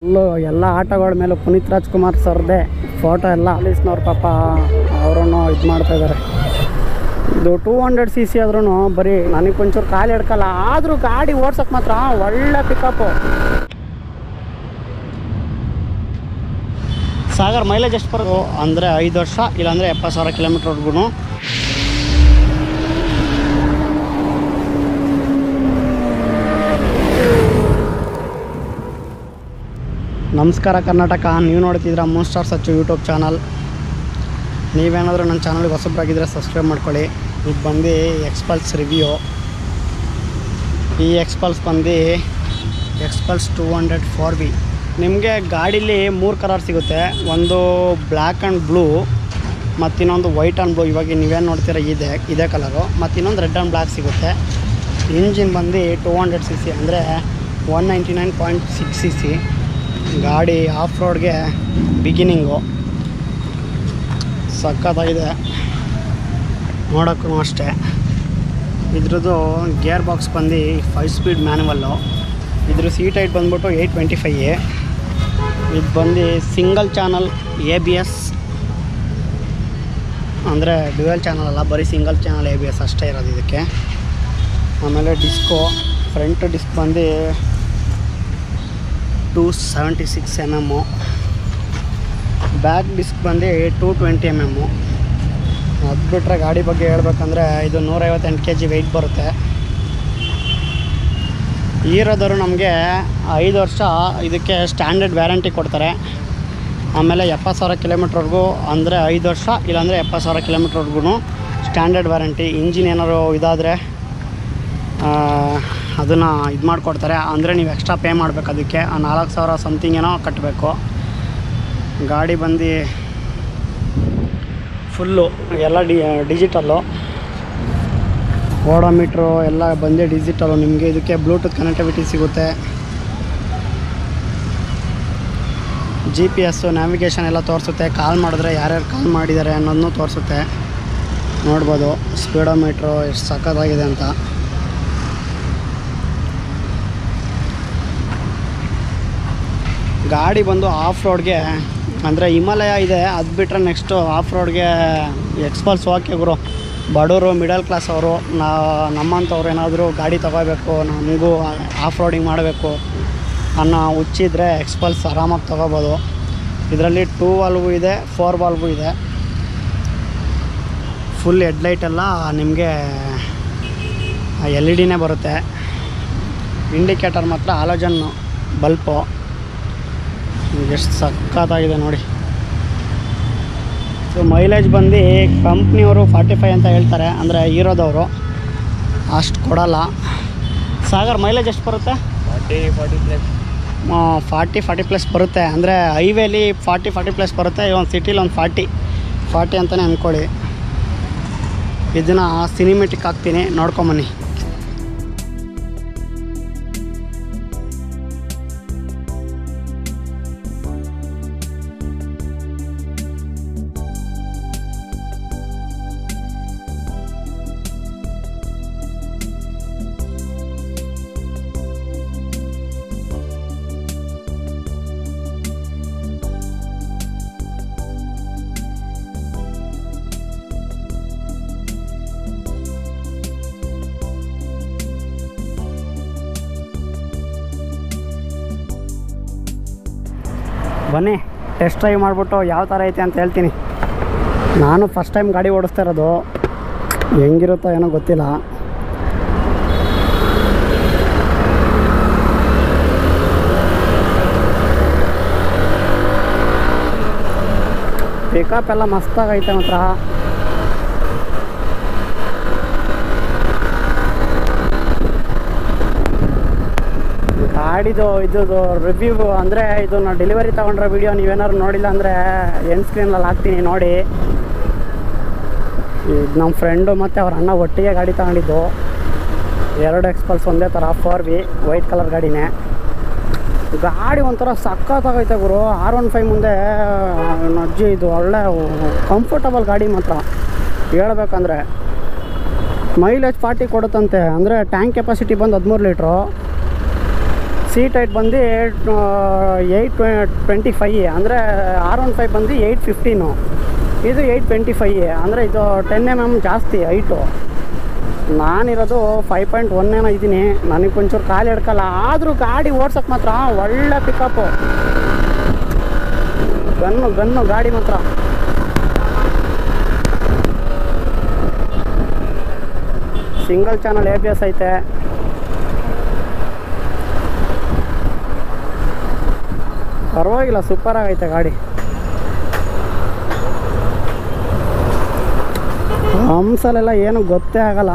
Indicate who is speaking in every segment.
Speaker 1: full ಎಲ್ಲ ಆಟೋಗಳ ಮೇಲೆ ಪುನೀತ್ ರಾಜ್ಕುಮಾರ್ ಸರ್ದೆ ಫೋಟೋ ಎಲ್ಲ ಪೊಲೀಸ್ನವ್ರು ಪಾಪ ಅವರನ್ನು ಇದು ಮಾಡ್ತಾ ಇದ್ದಾರೆ ಇದು ಟೂ ಹಂಡ್ರೆಡ್ ಸಿ ಸಿ ಆದ್ರೂ ಬರೀ ನನಗೆ ಒಂಚೂರು ಕಾಲು ಹಿಡ್ಕಲ್ಲ ಆದರೂ ಗಾಡಿ ಓಡ್ಸೋಕೆ ಮಾತ್ರ ಒಳ್ಳೆ ಪಿಕಪ್ಪು ಸಾಗರ್ ಮೈಲೇಜ್ ಎಷ್ಟು ಬರೋದು ಅಂದರೆ ಐದು ವರ್ಷ ಇಲ್ಲಾಂದರೆ ಎಪ್ಪತ್ತು ಸಾವಿರ ಕಿಲೋಮೀಟ್ರ್ವರೆಗೂ ನಮಸ್ಕಾರ ಕರ್ನಾಟಕ ನೀವು ನೋಡ್ತಿದ್ದೀರಾ moon star Sachchu YouTube channel ನೀವೇನಾದರೂ ನನ್ನ ಚಾನಲ್ಗೆ ಹೊಸಬ್ರಾಗಿದ್ದರೆ ಸಬ್ಸ್ಕ್ರೈಬ್ ಮಾಡ್ಕೊಳ್ಳಿ ಇದು ಬಂದು ಎಕ್ಸ್ಪಲ್ಸ್ ರಿವ್ಯೂ ಈ ಎಕ್ಸ್ಪಲ್ಸ್ ಬಂದು Xpulse two hundred four B ನಿಮಗೆ ಗಾಡೀಲಿ ಮೂರು ಕಲರ್ ಸಿಗುತ್ತೆ ಒಂದು ಬ್ಲ್ಯಾಕ್ ಆ್ಯಂಡ್ ಬ್ಲೂ ಮತ್ತು ಇನ್ನೊಂದು ವೈಟ್ ಆ್ಯಂಡ್ ಬ್ಲೂ ಇವಾಗ ನೀವೇನು ನೋಡ್ತೀರ ಇದೆ ಇದೇ ಕಲರು ಮತ್ತು ಇನ್ನೊಂದು ರೆಡ್ ಆ್ಯಂಡ್ ಬ್ಲ್ಯಾಕ್ ಸಿಗುತ್ತೆ ಇಂಜಿನ್ ಬಂದು ಟೂ ಹಂಡ್ರೆಡ್ ಸಿ ಸಿ ಅಂದರೆ one ninety nine point six C C ಗಾಡಿ ಆಫ್ ರೋಡ್ಗೆ ಬಿಗಿನಿಂಗು ಸಖತ್ತಾಗಿದೆ ನೋಡೋಕ್ಕೂ ಅಷ್ಟೇ ಇದ್ರದ್ದು ಗೇರ್ ಬಾಕ್ಸ್ ಬಂದು ಫೈವ್ ಸ್ಪೀಡ್ ಮ್ಯಾನುವಲ್ಲು ಇದ್ರ ಸೀಟ್ ಹೈಟ್ ಬಂದ್ಬಿಟ್ಟು ಏಯ್ಟ್ ಟ್ವೆಂಟಿ ಫೈ ಇದು ಬಂದು single channel A B S ಅಂದರೆ ಡ್ಯುಯಲ್ ಚಾನಲ್ ಅಲ್ಲ ಬರೀ single channel A B S ಅಷ್ಟೇ ಇರೋದು ಇದಕ್ಕೆ ಆಮೇಲೆ ಡಿಸ್ಕೋ ಫ್ರಂಟ್ ಡಿಸ್ಕ್ ಬಂದು two seventy six M M back disc ಬಂದು ಟೂ ಟ್ವೆಂಟಿ ಎಮ್ ಎಮ್ಮು ಅದು ಬಿಟ್ಟರೆ ಗಾಡಿ ಬಗ್ಗೆ ಹೇಳ್ಬೇಕಂದ್ರೆ ಇದು ನೂರೈವತ್ತೆಂಟು ಕೆ ಜಿ ವೆಯ್ಟ್ ಬರುತ್ತೆ ಈರೋದವರು ನಮಗೆ ಐದು ವರ್ಷ ಇದಕ್ಕೆ ಸ್ಟ್ಯಾಂಡರ್ಡ್ ವ್ಯಾರಂಟಿ ಕೊಡ್ತಾರೆ ಆಮೇಲೆ ಎಪ್ಪತ್ತು ಸಾವಿರ ಕಿಲೋಮೀಟ್ರ್ವರೆಗೂ ಅಂದರೆ ಐದು ವರ್ಷ ಇಲ್ಲಾಂದರೆ ಎಪ್ಪತ್ತು ಸಾವಿರ ಕಿಲೋಮೀಟ್ರ್ವರೆಗೂ ಸ್ಟ್ಯಾಂಡರ್ಡ್ ವ್ಯಾರಂಟಿ ಇಂಜಿನ್ ಏನಾದ್ರು ಇದಾದರೆ ಅದನ್ನು ಇದು ಮಾಡಿಕೊಡ್ತಾರೆ ಅಂದರೆ ನೀವು ಎಕ್ಸ್ಟ್ರಾ ಪೇ ಮಾಡಬೇಕು ಅದಕ್ಕೆ ಆ ನಾಲ್ಕು ಸಾವಿರ ಸಮಥಿಂಗ್ ಏನೋ ಕಟ್ಟಬೇಕು ಗಾಡಿ ಬಂದು ಫುಲ್ಲು ಎಲ್ಲ ಡಿ ಡಿಜಿಟಲ್ಲು ಓಡೋಮೀಟ್ರು ಎಲ್ಲ ಬಂದೇ ಡಿಜಿಟಲು ನಿಮಗೆ ಇದಕ್ಕೆ ಬ್ಲೂಟೂತ್ ಕನೆಕ್ಟಿವಿಟಿ ಸಿಗುತ್ತೆ ಜಿ ಪಿ ಎಸ್ಸು ನ್ಯಾವಿಗೇಷನ್ ಎಲ್ಲ ತೋರಿಸುತ್ತೆ ಕಾಲ್ ಮಾಡಿದ್ರೆ ಯಾರ್ಯಾರು ಕಾಲ್ ಮಾಡಿದ್ದಾರೆ ಅನ್ನೋದನ್ನು ತೋರಿಸುತ್ತೆ ನೋಡ್ಬೋದು ಸ್ಪೀಡೋಮೀಟ್ರು ಎಷ್ಟು ಸಖತ್ತಾಗಿದೆ ಅಂತ ಗಾಡಿ ಬಂದು ಆಫ್ ರೋಡ್ಗೆ ಅಂದರೆ ಹಿಮಾಲಯ ಇದೆ ಅದು ಬಿಟ್ಟರೆ ನೆಕ್ಸ್ಟು ಆಫ್ ರೋಡ್ಗೆ ಎಕ್ಸ್ಪಲ್ಸ್ ಓಕೆ ಗುರು ಬಡವರು ಮಿಡಲ್ ಕ್ಲಾಸ್ ಅವರು ನಾ ನಮ್ಮಂಥವ್ರು ಏನಾದರೂ ಗಾಡಿ ತೊಗೋಬೇಕು ನಮಗೂ ಆಫ್ ರೋಡಿಂಗ್ ಮಾಡಬೇಕು ಅನ್ನೋ ಹುಚ್ಚಿದ್ರೆ ಎಕ್ಸ್ಪಲ್ಸ್ ಆರಾಮಾಗಿ ತೊಗೋಬೋದು ಇದರಲ್ಲಿ ಟೂ ವಾಲ್ವು ಇದೆ ಫೋರ್ ವಾಲ್ವು ಇದೆ ಫುಲ್ ಹೆಡ್ಲೈಟ್ ಎಲ್ಲ ನಿಮಗೆ ಎಲ್ ಇ ಡಿನೇ ಬರುತ್ತೆ ಇಂಡಿಕೇಟರ್ ಮಾತ್ರ ಆಲೋಜನ್ ಬಲ್ಪು ಎಷ್ಟು ಸಖತ್ತಾಗಿದೆ ನೋಡಿ ಸೊ ಮೈಲೇಜ್ ಬಂದು ಕಂಪ್ನಿಯವರು ಫಾರ್ಟಿ ಫೈವ್ ಅಂತ ಹೇಳ್ತಾರೆ ಅಂದರೆ ಹೀರೋದವರು ಅಷ್ಟು ಕೊಡಲ್ಲ ಸಾಗರ್ ಮೈಲೇಜ್ ಎಷ್ಟು ಬರುತ್ತೆ
Speaker 2: forty forty plus
Speaker 1: forty forty plus ಬರುತ್ತೆ ಅಂದರೆ ಹೈವೇಲಿ ಫಾರ್ಟಿ ಫಾರ್ಟಿ ಪ್ಲಸ್ ಬರುತ್ತೆ ಒಂದು ಸಿಟಿಲಿ ಒಂದು ಫಾರ್ಟಿ ಫಾರ್ಟಿ ಅಂತಲೇ ಅಂದ್ಕೊಳ್ಳಿ ಇದನ್ನು ಸಿನಿಮೆಟಿಕ್ ಹಾಕ್ತೀನಿ ನೋಡ್ಕೊಂಬನ್ನಿ ಬನ್ನಿ ಟೆಸ್ಟ್ ಡ್ರೈವ್ ಮಾಡಿಬಿಟ್ಟು ಯಾವ ಥರ ಐತೆ ಅಂತ ಹೇಳ್ತೀನಿ ನಾನು ಫಸ್ಟ್ ಟೈಮ್ ಗಾಡಿ ಓಡಿಸ್ತಾ ಇರೋದು ಹೆಂಗಿರುತ್ತೋ ಏನೋ ಗೊತ್ತಿಲ್ಲ ಪಿಕಪ್ ಎಲ್ಲ ಮಸ್ತಾಗೈತೆ ಮಾತ್ರ ಗಾಡಿದು ಇದ್ದು ರಿವ್ಯೂ ಅಂದರೆ ಇದು ನಾವು ಡೆಲಿವರಿ ತೊಗೊಂಡ್ರೆ ವಿಡಿಯೋ ನೀವೇನಾದ್ರು ನೋಡಿಲ್ಲ ಅಂದರೆ ಎಂಡ್ ಸ್ಕ್ರೀನಲ್ಲಿ ಹಾಕ್ತೀನಿ ನೋಡಿ ಇದು ನಮ್ಮ ಫ್ರೆಂಡು ಮತ್ತು ಅವ್ರ ಅಣ್ಣ ಒಟ್ಟಿಗೆ ಗಾಡಿ ತಗೊಂಡಿದ್ದು ಎರಡು ಎಕ್ಸ್ಪಲ್ಸ್ ಒಂದೇ ಥರ ಫೋರ್ ಬಿ ವೈಟ್ ಕಲರ್ ಗಾಡಿನೇ ಗಾಡಿ ಒಂಥರ ಸಖತ್ತಾಗೈತೆ ಗುರು ಆರ್ ಒನ್ ಫೈವ್ ಮುಂದೆ ಅಜ್ಜಿ ಇದು ಒಳ್ಳೆ ಕಂಫರ್ಟಬಲ್ ಗಾಡಿ ಮಾತ್ರ ಹೇಳ್ಬೇಕಂದ್ರೆ ಮೈಲೇಜ್ ಫಾರ್ಟಿ ಕೊಡುತ್ತಂತೆ ಅಂದರೆ ಟ್ಯಾಂಕ್ ಕೆಪಾಸಿಟಿ ಬಂದು ಹದಿಮೂರು ಲೀಟ್ರು ಸೀಟ್ ಹೈಟ್ ಬಂದು ಏಯ್ಟ್ ಟ್ವೆಂಟಿ ಫೈ ಅಂದರೆ ಆರ್ ಒನ್ ಫೈವ್ ಬಂದು ಏಯ್ಟ್ ಫಿಫ್ಟೀನು ಇದು ಏಯ್ಟ್ ಟ್ವೆಂಟಿ ಫೈ ಅಂದರೆ ಇದು ಟೆನ್ ಎಮ್ ಎಮ್ ಜಾಸ್ತಿ ಹೈಟು ನಾನಿರೋದು ಫೈವ್ ಪಾಯಿಂಟ್ ಒನ್ ಏನೋ ಇದ್ದೀನಿ ನನಗೆ ಒಂಚೂರು ಕಾಲು ಎಡ್ಕಲ್ಲ ಆದರೂ ಗಾಡಿ ಓಡ್ಸೋಕೆ ಮಾತ್ರ ಒಳ್ಳೆ ಪಿಕಪ್ಪು ಗನ್ನು ಗನ್ನು ಗಾಡಿ ಮಾತ್ರ single channel A B S ಐತೆ ಪರವಾಗಿಲ್ಲ ಸೂಪರ್ ಆಗೈತೆ ಗಾಡಿ ಹಂಸಲೆಲ್ಲ ಏನು ಗೊತ್ತೇ ಆಗಲ್ಲ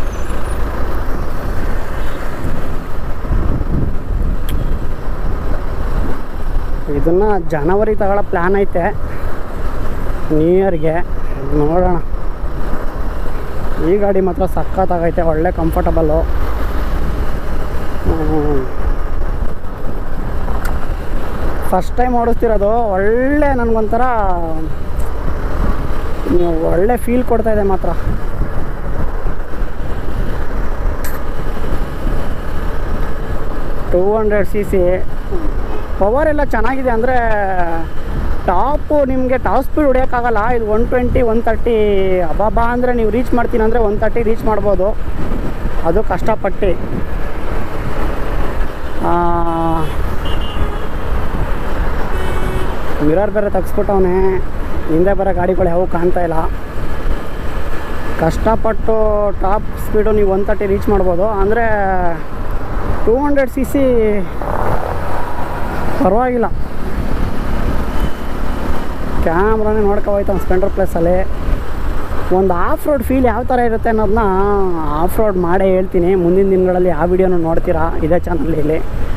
Speaker 1: ಇದನ್ನ ಜನವರಿ ತಗೊಳ್ಳೋ ಪ್ಲ್ಯಾನ್ ಐತೆ ನ್ಯೂ ಇಯರ್ಗೆ ನೋಡೋಣ ಈ ಗಾಡಿ ಮಾತ್ರ ಸಖತ್ತಾಗೈತೆ ಒಳ್ಳೆ ಕಂಫರ್ಟಬಲ್ಲು ಫಸ್ಟ್ ಟೈಮ್ ಓಡಿಸ್ತಿರೋದು ಒಳ್ಳೆ ನನಗೊಂಥರ ಒಳ್ಳೆ ಫೀಲ್ ಕೊಡ್ತಾ ಇದೆ ಮಾತ್ರ two hundred C C power ಎಲ್ಲ ಚೆನ್ನಾಗಿದೆ ಅಂದರೆ ಟಾಪು ನಿಮಗೆ ಟಾಪ್ ಸ್ಪೀಡ್ ಹೊಡಿಯೋಕ್ಕಾಗಲ್ಲ ಇದು ಒನ್ ಟ್ವೆಂಟಿ ಒನ್ ತರ್ಟಿ ಅಬ್ಬಾಬಾ ಅಂದರೆ ನೀವು ರೀಚ್ ಮಾಡ್ತೀನಿ ಅಂದರೆ ಒನ್ ತರ್ಟಿ ರೀಚ್ ಮಾಡ್ಬೋದು ಅದು ಕಷ್ಟಪಟ್ಟು ಮಿರರ್ ಬೇರೆ ತೆಗ್ಸ್ಬಿಟ್ಟವನೆ ಹಿಂದೆ ಬರೋ ಗಾಡಿಗಳು ಯಾವೂ ಕಾಣ್ತಾ ಇಲ್ಲ ಕಷ್ಟಪಟ್ಟು ಟಾಪ್ ಸ್ಪೀಡು ನೀವು ಒನ್ ತರ್ಟಿ ರೀಚ್ ಮಾಡ್ಬೋದು ಅಂದರೆ ಟೂ ಹಂಡ್ರೆಡ್ ಸಿ ಸಿ ಪರವಾಗಿಲ್ಲ ಕ್ಯಾಮ್ರಾನೇ ನೋಡ್ಕೊ ಹೋಯ್ತು ಸ್ಪೆಂಡರ್ ಪ್ಲೇಸಲ್ಲಿ ಒಂದು ಆಫ್ ರೋಡ್ ಫೀಲ್ ಯಾವ ಥರ ಇರುತ್ತೆ ಅನ್ನೋದನ್ನ ಆಫ್ ರೋಡ್ ಮಾಡೇ ಹೇಳ್ತೀನಿ ಮುಂದಿನ ದಿನಗಳಲ್ಲಿ ಆ ವಿಡಿಯೋನ ನೋಡ್ತೀರಾ ಇದೇ ಚಾನಲಲ್ಲಿ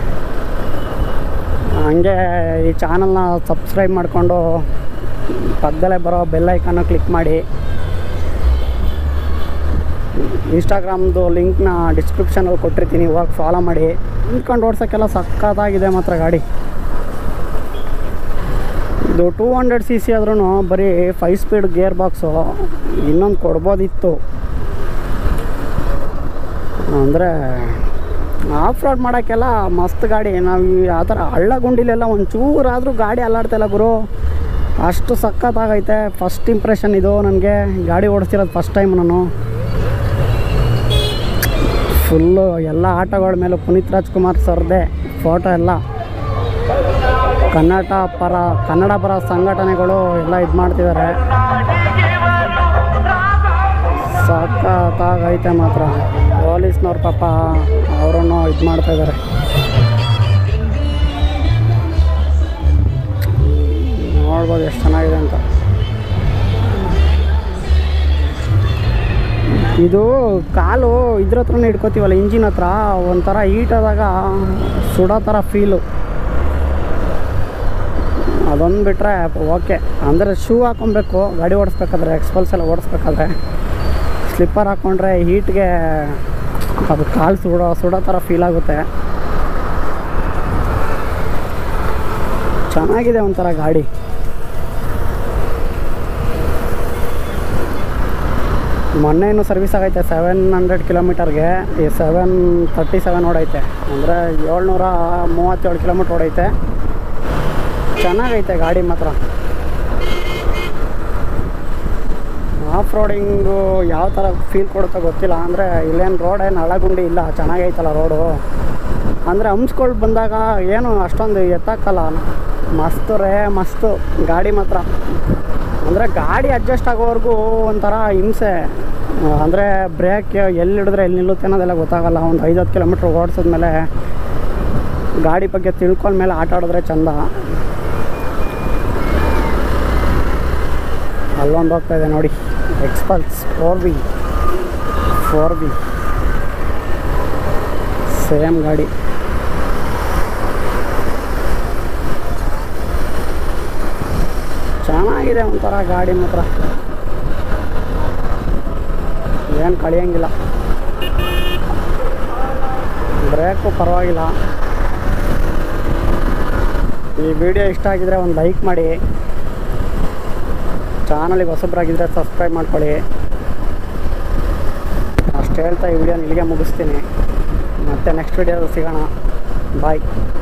Speaker 1: ಹಂಗೆ ಈ ಚಾನಲ್ನ ಸಬ್ಸ್ಕ್ರೈಬ್ ಮಾಡಿಕೊಂಡು ಪಕ್ಕದಲ್ಲೇ ಬರೋ ಬೆಲ್ ಐಕನ್ನ ಕ್ಲಿಕ್ ಮಾಡಿ ಇನ್ಸ್ಟಾಗ್ರಾಮ್ದು ಲಿಂಕ್ನ ಡಿಸ್ಕ್ರಿಪ್ಷನಲ್ಲಿ ಕೊಟ್ಟಿರ್ತೀನಿ ಹೋಗಿ ಫಾಲೋ ಮಾಡಿ ನಿಂತ್ಕೊಂಡು ಓಡ್ಸೋಕ್ಕೆಲ್ಲ ಸಖತ್ತಾಗಿದೆ ಮಾತ್ರ ಗಾಡಿ ಇದು ಟೂ ಹಂಡ್ರೆಡ್ ಸಿ ಸಿ ಆದ್ರೂ ಬರೀ ಫೈವ್ ಸ್ಪೀಡ್ ಗೇರ್ ಬಾಕ್ಸು ಇನ್ನೊಂದು ಕೊಡ್ಬೋದಿತ್ತು ಅಂದರೆ ಆಫ್ ರೋಡ್ ಮಾಡೋಕ್ಕೆಲ್ಲ ಮಸ್ತ್ ಗಾಡಿ ನಾವು ಈ ಆ ಥರ ಹಳ್ಳ ಗುಂಡಿಲೆಲ್ಲ ಒಂಚೂರಾದರೂ ಗಾಡಿ ಅಲ್ಲಾಡ್ತಿಲ್ಲ ಗುರು ಅಷ್ಟು ಸಖತ್ತಾಗೈತೆ ಫಸ್ಟ್ ಇಂಪ್ರೆಷನ್ ಇದು ನನಗೆ ಗಾಡಿ ಓಡಿಸ್ತಿರೋದು ಫಸ್ಟ್ ಟೈಮ್ ನಾನು ಫುಲ್ಲು ಎಲ್ಲ ಆಟೋಗಳ ಮೇಲೆ ಪುನೀತ್ ರಾಜ್ಕುಮಾರ್ ಸರ್ದೆ ಫೋಟೋ ಎಲ್ಲ ಕನ್ನಡ ಪರ ಕನ್ನಡ ಪರ ಸಂಘಟನೆಗಳು ಎಲ್ಲ ಇದು ಮಾಡ್ತಿದ್ದಾರೆ ಸಖತ್ತಾಗೈತೆ ಮಾತ್ರ ಪೊಲೀಸ್ನವ್ರ ಪಾಪ ಅವರನ್ನು ಇದು ಮಾಡ್ತಾ ಇದ್ದಾರೆ ನೋಡ್ಬೋದು ಎಷ್ಟು ಚೆನ್ನಾಗಿದೆ ಅಂತ ಇದು ಕಾಲು ಇದ್ರ ಹತ್ರನೇ ಇಟ್ಕೋತೀವಲ್ಲ ಇಂಜಿನ್ ಹತ್ರ ಒಂಥರ ಹೀಟ್ ಆದಾಗ ಸುಡೋ ಥರ ಫೀಲು ಅದೊಂದು ಬಿಟ್ಟರೆ ಓಕೆ ಅಂದರೆ ಶೂ ಹಾಕೊಬೇಕು ಗಾಡಿ ಓಡಿಸ್ಬೇಕಾದ್ರೆ ಎಕ್ಸ್ಪಲ್ಸ್ ಎಲ್ಲ ಓಡಿಸ್ಬೇಕಾದ್ರೆ ಸ್ಲಿಪ್ಪರ್ ಹಾಕ್ಕೊಂಡ್ರೆ ಹೀಟ್ಗೆ ಅದು ಕಾಲು ಸುಡೋ ಸುಡೋ ಥರ ಫೀಲ್ ಆಗುತ್ತೆ ಚೆನ್ನಾಗಿದೆ ಒಂಥರ ಗಾಡಿ ಮೊನ್ನೆ ಇನ್ನೂ ಸರ್ವಿಸ್ ಆಗೈತೆ ಸೆವೆನ್ ಹಂಡ್ರೆಡ್ ಕಿಲೋಮೀಟರ್ಗೆ ಈ ಸೆವೆನ್ ತರ್ಟಿ ಸೆವೆನ್ ಓಡೈತೆ ಅಂದರೆ ಏಳ್ನೂರ ಮೂವತ್ತೇಳು ಕಿಲೋಮೀಟ್ರ್ ಓಡೈತೆ ಚೆನ್ನಾಗೈತೆ ಗಾಡಿ ಮಾತ್ರ ಆಫ್ ರೋಡಿಂಗು ಯಾವ ಥರ ಫೀಲ್ ಕೊಡುತ್ತೋ ಗೊತ್ತಿಲ್ಲ ಅಂದರೆ ಇಲ್ಲೇನು ರೋಡ್ ಏನು ಹಳಗುಂಡಿ ಇಲ್ಲ ಚೆನ್ನಾಗೈತಲ್ಲ ರೋಡು ಅಂದರೆ ಹಂಸ್ಗಳು ಬಂದಾಗ ಏನು ಅಷ್ಟೊಂದು ಎತ್ತಕ್ಕಲ್ಲ ಮಸ್ತು ರೇ ಮಸ್ತು ಗಾಡಿ ಮಾತ್ರ ಅಂದರೆ ಗಾಡಿ ಅಡ್ಜಸ್ಟ್ ಆಗೋವರೆಗೂ ಒಂಥರ ಹಿಂಸೆ ಅಂದರೆ ಬ್ರೇಕ್ ಎಲ್ಲಿ ಹಿಡಿದ್ರೆ ಎಲ್ಲಿ ನಿಲ್ಲುತ್ತೆ ಅನ್ನೋದೆಲ್ಲ ಗೊತ್ತಾಗಲ್ಲ ಒಂದು ಐವತ್ತು ಕಿಲೋಮೀಟ್ರ್ ಓಡಿಸಿದ್ಮೇಲೆ ಗಾಡಿ ಬಗ್ಗೆ ತಿಳ್ಕೊಂಡ್ಮೇಲೆ ಆಟ ಆಡಿದ್ರೆ ಚಂದ ಅಲ್ಲೊಂದು ಹೋಗ್ತಾ ಇದೆ ನೋಡಿ Xpulse four V four V same ಗಾಡಿ ಚೆನ್ನಾಗಿದೆ ಒಂಥರ ಗಾಡಿ ಮಾತ್ರ ಏನು ಕಳಿಯಂಗಿಲ್ಲ ಬ್ರೇಕು ಪರವಾಗಿಲ್ಲ ಈ ವಿಡಿಯೋ ಇಷ್ಟ ಆಗಿದ್ರೆ ಒಂದು ಲೈಕ್ ಮಾಡಿ ಚಾನಲಿಗೆ ಹೊಸಬ್ರಾಗಿದ್ದರೆ ಸಬ್ಸ್ಕ್ರೈಬ್ ಮಾಡ್ಕೊಳ್ಳಿ ಅಷ್ಟು ಹೇಳ್ತಾ ಈ ವಿಡಿಯೋನ ಇಲ್ಲಿಗೆ ಮುಗಿಸ್ತೀನಿ ಮತ್ತೆ ನೆಕ್ಸ್ಟ್ ವಿಡಿಯೋದಲ್ಲಿ ಸಿಗೋಣ ಬಾಯ್